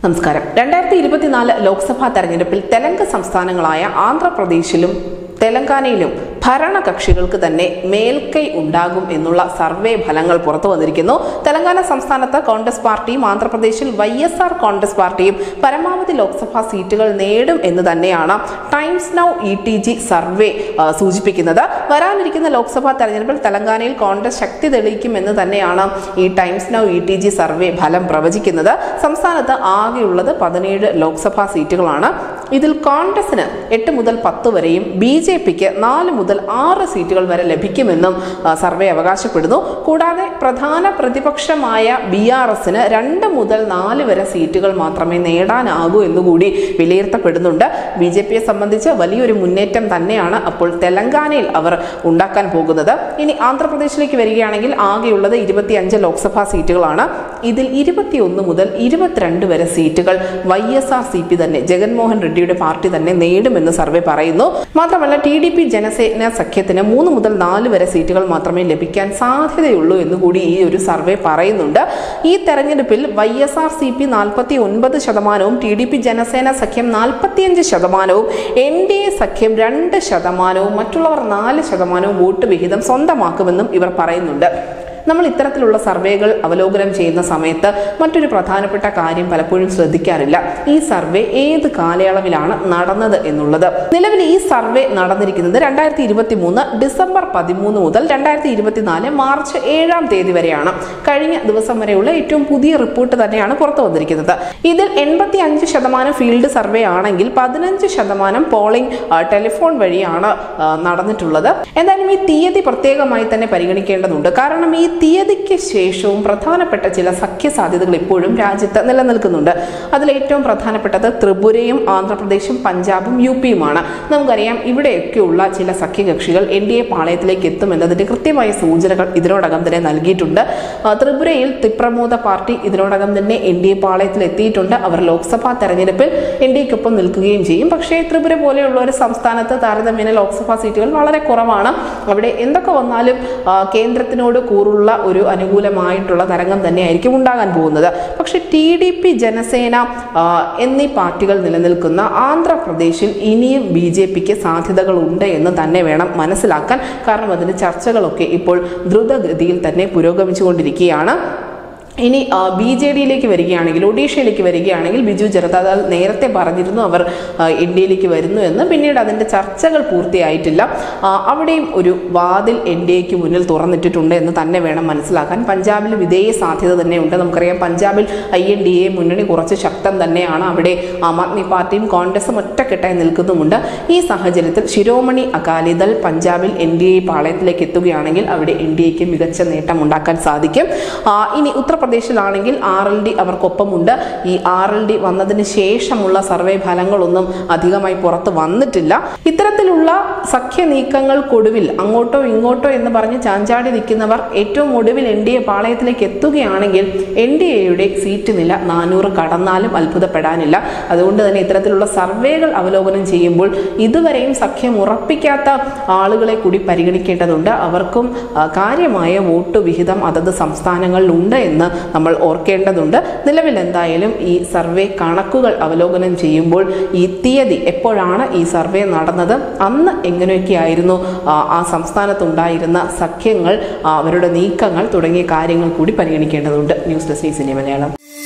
നമസ്കാരം രണ്ടായിരത്തി ഇരുപത്തിനാല് ലോക്സഭാ തെരഞ്ഞെടുപ്പിൽ തെലങ്ക് സംസ്ഥാനങ്ങളായ ആന്ധ്രാപ്രദേശിലും തെലങ്കാനയിലും ഭരണകക്ഷികൾക്ക് തന്നെ മേൽക്കൈ ഉണ്ടാകും എന്നുള്ള സർവേ ഫലങ്ങൾ പുറത്തു വന്നിരിക്കുന്നു തെലങ്കാന സംസ്ഥാനത്ത് കോൺഗ്രസ് പാർട്ടിയും ആന്ധ്രാപ്രദേശിൽ വൈ എസ് ആർ കോൺഗ്രസ് പാർട്ടിയും പരമാവധി ലോക്സഭാ സീറ്റുകൾ നേടും എന്ന് തന്നെയാണ് Times Now E T G survey ആ, സൂചിപ്പിക്കുന്നത് വരാനിരിക്കുന്ന ലോക്സഭാ തെരഞ്ഞെടുപ്പിൽ തെലങ്കാനയിൽ കോൺഗ്രസ് ശക്തി തെളിയിക്കും എന്ന് തന്നെയാണ് ഈ Times Now E T G survey ഫലം പ്രവചിക്കുന്നത് സംസ്ഥാനത്ത് ആകെയുള്ളത് പതിനേഴ് ലോക്സഭാ സീറ്റുകളാണ് ഇതിൽ കോൺഗ്രസിന് എട്ട് മുതൽ പത്ത് വരെയും ബി ജെ പിക്ക് നാല് മുതൽ ആറ് സീറ്റുകൾ വരെ ലഭിക്കുമെന്നും ആ, സർവേ അവകാശപ്പെടുന്നു കൂടാതെ പ്രധാന പ്രതിപക്ഷമായ ബി ആർ എസിന് രണ്ട് മുതൽ നാല് വരെ സീറ്റുകൾ മാത്രമേ നേടാനാകൂ എന്നുകൂടി വിലയിരുത്തപ്പെടുന്നുണ്ട് ബി ജെ പിയെ സംബന്ധിച്ച് വലിയൊരു മുന്നേറ്റം തന്നെയാണ് അപ്പോൾ തെലങ്കാനയിൽ അവർ ഉണ്ടാക്കാൻ പോകുന്നത് ഇനി ആന്ധ്രാപ്രദേശിലേക്ക് വരികയാണെങ്കിൽ ആകെയുള്ളത് ഇരുപത്തിയഞ്ച് ലോക്സഭാ സീറ്റുകളാണ് ഇതിൽ ഇരുപത്തിയൊന്ന് മുതൽ ഇരുപത്തിരണ്ട് വരെ സീറ്റുകൾ Y S R C P തന്നെ ജഗൻമോഹൻ റെഡ്ഡിയുടെ പാർട്ടി തന്നെ നേടുമെന്ന് സർവേ പറയുന്നു മാത്രമല്ല ടി ഡി പി ജനസേന സഖ്യത്തിന് മൂന്ന് മുതൽ നാല് വരെ സീറ്റുകൾ മാത്രമേ ലഭിക്കാൻ സാധ്യതയുള്ളൂ എന്നുകൂടി ഈ ഒരു സർവേ പറയുന്നുണ്ട് ഈ തെരഞ്ഞെടുപ്പിൽ Y S R C P നാൽപ്പത്തി ഒൻപത് ശതമാനവും ടി ഡി പി ജനസേന സഖ്യം നാൽപ്പത്തിയഞ്ച് ശതമാനവും എൻ ഡി എ സഖ്യം രണ്ട് ശതമാനവും മറ്റുള്ളവർ നാല് ശതമാനവും വോട്ട് വിഹിതം സ്വന്തമാക്കുമെന്നും ഇവർ പറയുന്നുണ്ട് നമ്മൾ ഇത്തരത്തിലുള്ള സർവേകൾ അവലോകനം ചെയ്യുന്ന സമയത്ത് മറ്റൊരു പ്രധാനപ്പെട്ട കാര്യം പലപ്പോഴും ശ്രദ്ധിക്കാറില്ല ഈ സർവേ ഏത് കാലയളവിലാണ് നടന്നത് എന്നുള്ളത് നിലവിൽ ഈ സർവേ നടന്നിരിക്കുന്നത് രണ്ടായിരത്തി ഇരുപത്തി മൂന്ന് ഡിസംബർ പതിമൂന്ന് മുതൽ രണ്ടായിരത്തി ഇരുപത്തിനാല് മാർച്ച് ഏഴാം തീയതി വരെയാണ് കഴിഞ്ഞ ദിവസം വരെയുള്ള ഏറ്റവും പുതിയ റിപ്പോർട്ട് തന്നെയാണ് പുറത്തു വന്നിരിക്കുന്നത് ഇതിൽ എൺപത്തി അഞ്ച് ശതമാനം ഫീൽഡ് സർവേ ആണെങ്കിൽ പതിനഞ്ച് ശതമാനം പോളിംഗ് ആ, ടെലിഫോൺ വഴിയാണ് ആ, നടന്നിട്ടുള്ളത് എന്തായാലും ഈ തീയതി പ്രത്യേകമായി തന്നെ പരിഗണിക്കേണ്ടതുണ്ട് കാരണം ഈ തീയതിക്ക് ശേഷവും പ്രധാനപ്പെട്ട ചില സഖ്യ സാധ്യതകൾ ഇപ്പോഴും രാജ്യത്ത് നിലനിൽക്കുന്നുണ്ട് അതിൽ ഏറ്റവും പ്രധാനപ്പെട്ടത് ത്രിപുരയും ആന്ധ്രാപ്രദേശും പഞ്ചാബും യു പിയുമാണ് നമുക്കറിയാം ഇവിടെയൊക്കെയുള്ള ചില സഖ്യകക്ഷികൾ എൻ ഡി എ പാളയത്തിലേക്ക് എത്തുമെന്നതിന്റെ കൃത്യമായ സൂചനകൾ ഇതിനോടകം തന്നെ നൽകിയിട്ടുണ്ട് ആ, ത്രിപുരയിൽ തിപ്രമോദ പാർട്ടി ഇതിനോടകം തന്നെ എൻ ഡി എ പാളയത്തിൽ എത്തിയിട്ടുണ്ട് അവർ ലോക്സഭാ തെരഞ്ഞെടുപ്പിൽ എൻ ഡി എക്കൊപ്പം നിൽക്കുകയും ചെയ്യും പക്ഷേ ത്രിപുര പോലെയുള്ള ഒരു സംസ്ഥാനത്ത് താരതമ്യേന ലോക്സഭാ സീറ്റുകൾ വളരെ കുറവാണ് അവിടെ എന്തൊക്കെ വന്നാലും ആ, കേന്ദ്രത്തിനോട് കൂറുള്ള ഒരു അനുകൂലമായിട്ടുള്ള തരംഗം തന്നെയായിരിക്കും ഉണ്ടാകാൻ പോകുന്നത് പക്ഷേ ടി ഡി പി ജനസേന ആ, എന്നീ പാർട്ടികൾ നിലനിൽക്കുന്ന ആന്ധ്രാപ്രദേശിൽ ഇനിയും ബി ജെ പിക്ക് സാധ്യതകളുണ്ട് എന്ന് തന്നെ വേണം മനസ്സിലാക്കാൻ കാരണം അതിന് ചർച്ചകളൊക്കെ ഇപ്പോൾ ദ്രുതഗതിയിൽ തന്നെ പുരോഗമിച്ചുകൊണ്ടിരിക്കുകയാണ് ഇനി ബി ജെ ഡിയിലേക്ക് വരികയാണെങ്കിൽ ഒഡീഷയിലേക്ക് വരികയാണെങ്കിൽ ബിജു ജനതാദൾ നേരത്തെ പറഞ്ഞിരുന്നു അവർ എൻ ഡി എയിലേക്ക് വരുന്നു എന്ന് പിന്നീട് അതിൻ്റെ ചർച്ചകൾ പൂർത്തിയായിട്ടില്ല ആ, അവിടെയും ഒരു വാതിൽ എൻ ഡി എക്ക് മുന്നിൽ തുറന്നിട്ടിട്ടുണ്ട് എന്ന് തന്നെ വേണം മനസ്സിലാക്കാൻ പഞ്ചാബിൽ വിധേയ സാധ്യത തന്നെയുണ്ട് നമുക്കറിയാം പഞ്ചാബിൽ ഐ എൻ ഡി എ മുന്നണി കുറച്ച് ശക്തം തന്നെയാണ് അവിടെ ആം ആദ്മി പാർട്ടിയും കോൺഗ്രസും ഒറ്റക്കെട്ടായി നിൽക്കുന്നുമുണ്ട് ഈ സാഹചര്യത്തിൽ ശിരോമണി അകാലിദൾ പഞ്ചാബിൽ എൻ ഡി എ പാളയത്തിലേക്ക് എത്തുകയാണെങ്കിൽ അവിടെ എൻ ഡി എക്ക് മികച്ച നേട്ടം ഉണ്ടാക്കാൻ സാധിക്കും ആ, ഇനി ഉത്തർപ്രദേശിലാണെങ്കിൽ ആർ എൽ ഡി അവർക്കൊപ്പമുണ്ട് ഈ ആർ എൽ ഡി വന്നതിന് ശേഷമുള്ള സർവേ ഫലങ്ങളൊന്നും അധികമായി പുറത്ത് വന്നിട്ടില്ല ഇത്തരത്തിലുള്ള സഖ്യ നീക്കങ്ങൾക്കൊടുവിൽ അങ്ങോട്ടോ ഇങ്ങോട്ടോ എന്ന് പറഞ്ഞ് ചാഞ്ചാടി നിൽക്കുന്നവർ ഏറ്റവും ഒടുവിൽ എൻ ഡി എ പാളയത്തിലേക്ക് എത്തുകയാണെങ്കിൽ എൻ ഡി എയുടെ സീറ്റ് നില നാനൂറ് കടന്നാലും അത്ഭുതപ്പെടാനില്ല അതുകൊണ്ട് തന്നെ ഇത്തരത്തിലുള്ള സർവേകൾ അവലോകനം ചെയ്യുമ്പോൾ ഇതുവരെയും സഖ്യം ഉറപ്പിക്കാത്ത ആളുകളെ കൂടി പരിഗണിക്കേണ്ടതുണ്ട് അവർക്കും ആ, കാര്യമായ വോട്ട് വിഹിതം അതത് സംസ്ഥാനങ്ങളിലുണ്ട് എന്ന് നമ്മൾ ഓർക്കേണ്ടതുണ്ട് നിലവിൽ എന്തായാലും ഈ സർവേ കണക്കുകൾ അവലോകനം ചെയ്യുമ്പോൾ ഈ തീയതി എപ്പോഴാണ് ഈ സർവേ നടന്നത് അന്ന് എങ്ങനെയൊക്കെയായിരുന്നു ആ, ആ സംസ്ഥാനത്തുണ്ടായിരുന്ന സഖ്യങ്ങൾ ആ, അവരുടെ നീക്കങ്ങൾ തുടങ്ങിയ കാര്യങ്ങൾ കൂടി പരിഗണിക്കേണ്ടതുണ്ട് news desk news India Malayalam